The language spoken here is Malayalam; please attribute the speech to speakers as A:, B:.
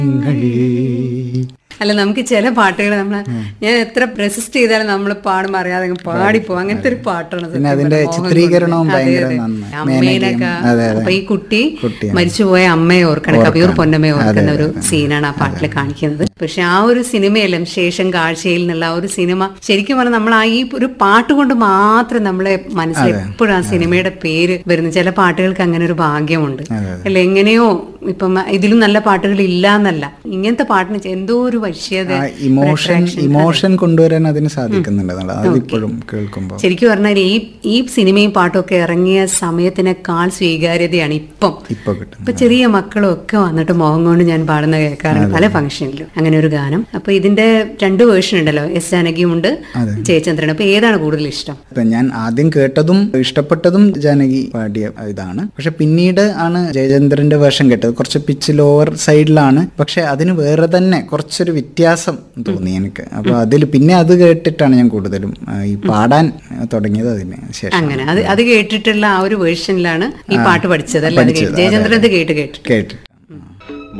A: അല്ല നമുക്ക് ചില പാട്ടുകൾ നമ്മൾ ഞാൻ എത്ര റെസിസ്റ്റ് ചെയ്താലും നമ്മൾ പാടുമ്പോൾ അറിയാതെ അങ്ങ് പാടിപ്പോ അങ്ങനത്തെ ഒരു പാട്ടാണ് സത്യം
B: പിന്നെ അതിന്റെ
A: പറഞ്ഞാൽ. മോഹൻ
B: ചിത്രീകരണവും
A: കൊടുക്കുന്ന.
B: ഭയങ്കര
A: അതെ, അതെ.
B: നന്നായി.
A: അമ്മേനൊക്കെ
B: അതെ, അതെ.
A: അപ്പൊ ഈ കുട്ടി
B: കുട്ടിയാണ്.
A: മരിച്ചുപോയ അമ്മയെ ഓർക്കണം കവിയൂർ പൊന്നമ്മയെ ഓർക്കുന്ന ഒരു സീനാണ് ആ പാട്ടിൽ കാണിക്കുന്നത് പക്ഷെ ആ ഒരു സിനിമയെല്ലാം ശേഷം കാഴ്ചയിൽ നിന്നുള്ള ആ ഒരു സിനിമ ശരിക്കും പറഞ്ഞാൽ നമ്മൾ ആ ഈ ഒരു പാട്ട് കൊണ്ട് മാത്രം നമ്മളെ മനസ്സിൽ എപ്പോഴും ആ സിനിമയുടെ പേര് വരുന്നു ചില പാട്ടുകൾക്ക് അങ്ങനെ ഒരു ഭാഗ്യമുണ്ട് അല്ല എങ്ങനെയോ ഇപ്പം ഇതിലും നല്ല പാട്ടുകൾ ഇല്ല എന്നല്ല ഇങ്ങനത്തെ പാട്ടിന് എന്തോ ഒരു വശ്യത
B: ആ ഇമോഷൻ ഇമോഷൻ കൊണ്ടുവരാൻ അതിന് സാധിക്കുന്നുണ്ട് എന്നുള്ളത് അതിപ്പോഴും കേൾക്കുമ്പോൾ
A: ശരിക്കും പറഞ്ഞാൽ ഈ ഈ സിനിമയും പാട്ടും ഒക്കെ ഇറങ്ങിയ സമയത്തിനേക്കാൾ സ്വീകാര്യതയാണ് ഇപ്പം
B: ഇപ്പൊ കിട്ടും
A: ഇപ്പൊ ചെറിയ മക്കളും ഒക്കെ വന്നിട്ട് മോഹം കൊണ്ട് ഞാൻ പാടുന്ന കേൾക്കാറുണ്ട് പല ഫംഗ്ഷനിലും അങ്ങനെ ഒരു ഗാനം അപ്പൊ ഇതിന്റെ രണ്ട് വേർഷൻ ഉണ്ടല്ലോ എസ് ജാനകിയും ഉണ്ട് ജയചന്ദ്രൻ അപ്പൊ ഏതാണ് കൂടുതൽ ഇഷ്ടം
B: ഇപ്പൊ ഞാൻ ആദ്യം കേട്ടതും ഇഷ്ടപ്പെട്ടതും ജാനകി പാടിയ ഇതാണ് പക്ഷെ പിന്നീട് ആണ് ജയചന്ദ്രന്റെ വേഷം കേട്ടത് കുറച്ച് പിച്ച് ലോവർ സൈഡിലാണ് പക്ഷെ അതിന് വേറെ തന്നെ കുറച്ചൊരു വ്യത്യാസം തോന്നി എനിക്ക് അപ്പൊ അതിൽ പിന്നെ അത് കേട്ടിട്ടാണ് ഞാൻ കൂടുതലും ആ, ഈ പാടാൻ തുടങ്ങിയത് അതിന് ശേഷം
A: അങ്ങനെ അത് അത് കേട്ടിട്ടുള്ള ആ ഒരു വേർഷനിലാണ് ഈ പാട്ട് പഠിച്ചത് അല്ലേ അത് കേട്ട്- ജയചന്ദ്രൻ ഇത് കേട്ട് കേട്ടിട്ട്
B: കേട്ടിട്ട്